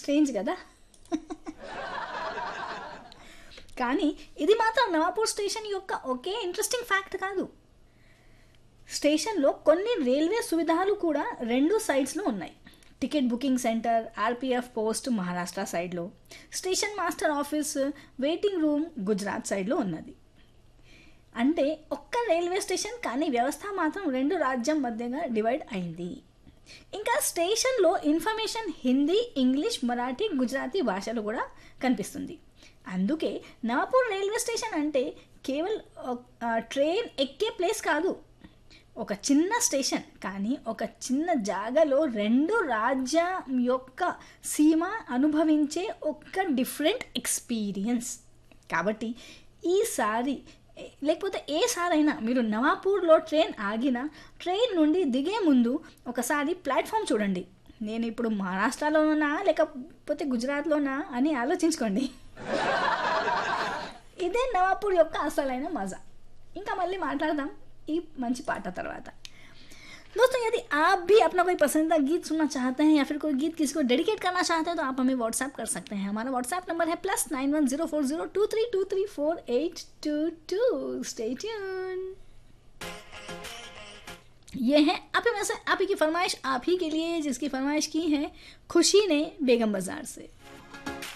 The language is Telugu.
స్ట్రేంజ్ కదా కానీ ఇది మాత్రం నవాపూర్ స్టేషన్ యొక్క ఒకే ఇంట్రెస్టింగ్ ఫ్యాక్ట్ కాదు స్టేషన్లో కొన్ని రైల్వే సువిధాలు కూడా రెండు సైడ్స్లో ఉన్నాయి ticket booking centre RPF post Maharashtra సైడ్లో station master office waiting room Gujarat సైడ్లో ఉన్నది అంటే ఒక్క రైల్వే స్టేషన్ కానీ వ్యవస్థ మాత్రం రెండు రాజ్యం మధ్యగా డివైడ్ అయింది ఇంకా స్టేషన్లో ఇన్ఫర్మేషన్ హిందీ ఇంగ్లీష్ మరాఠీ గుజరాతీ భాషలు కూడా కనిపిస్తుంది అందుకే నవాపూర్ రైల్వే స్టేషన్ అంటే కేవలం ట్రైన్ ఎక్కే ప్లేస్ కాదు ఒక చిన్న స్టేషన్ కానీ ఒక చిన్న జాగలో రెండు రాజ్యం యొక్క సీమ అనుభవించే ఒక డిఫరెంట్ ఎక్స్పీరియన్స్ కాబట్టి ఈసారి లేకపోతే ఏసారైనా మీరు నవాపూర్లో ట్రైన్ ఆగినా ట్రైన్ నుండి దిగే ముందు ఒకసారి ప్లాట్ఫామ్ చూడండి నేను ఇప్పుడు మహారాష్ట్రలోనా లేకపోతే గుజరాత్లోనా అని ఆలోచించుకోండి ఇదే నవాపూర్ యొక్క అసలైన మజా ఇంకా మళ్ళీ మాట్లాడదాం ఈ మంచి పాట తర్వాత दोस्तों यदि आप भी अपना कोई पसंदीदा गीत सुनना चाहते हैं या फिर कोई गीत किसी को डेडिकेट करना चाहते हैं तो आप हमें व्हाट्सएप कर सकते हैं हमारा व्हाट्सएप नंबर है plus nine one zero four zero two three two three four eight two two stay tune ये है आप ही में से आप ही की फरमाइश आप ही के लिए जिसकी फरमाइश की है खुशी ने बेगम बाजार से